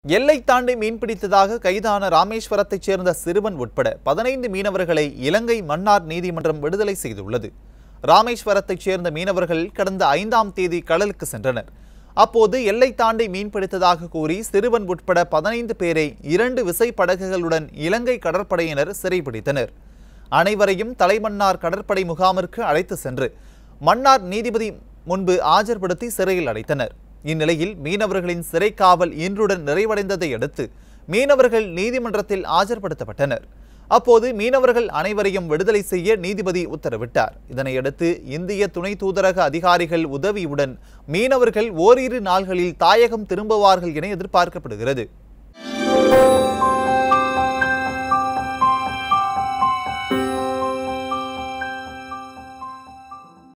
எல்லை தாண்டி மீன்பிடித்ததாக கைதான ராமேஸ்வரத்தைச் சேர்ந்த சிறுவன் உட்பட பதினைந்து மீனவர்களை இலங்கை மன்னார் நீதிமன்றம் விடுதலை செய்துள்ளது ராமேஸ்வரத்தைச் சேர்ந்த மீனவர்கள் கடந்த ஐந்தாம் தேதி கடலுக்கு சென்றனர் அப்போது எல்லை தாண்டி மீன்பிடித்ததாக கூறி சிறுவன் உட்பட பதினைந்து பேரை இரண்டு விசைப்படகுகளுடன் இலங்கை கடற்படையினர் சிறைபிடித்தனர் அனைவரையும் தலைமன்னார் கடற்படை முகாமிற்கு அழைத்து சென்று மன்னார் நீதிபதி முன்பு ஆஜர்படுத்தி சிறையில் அடைத்தனர் இந்நிலையில் மீனவர்களின் சிறை காவல் இன்றுடன் நிறைவடைந்ததை அடுத்து மீனவர்கள் நீதிமன்றத்தில் ஆஜர்படுத்தப்பட்டனர் அப்போது மீனவர்கள் அனைவரையும் விடுதலை செய்ய நீதிபதி உத்தரவிட்டார் இதனையடுத்து இந்திய துணை தூதரக அதிகாரிகள் உதவியுடன் மீனவர்கள் ஓரிரு நாள்களில் தாயகம் திரும்புவார்கள் என எதிர்பார்க்கப்படுகிறது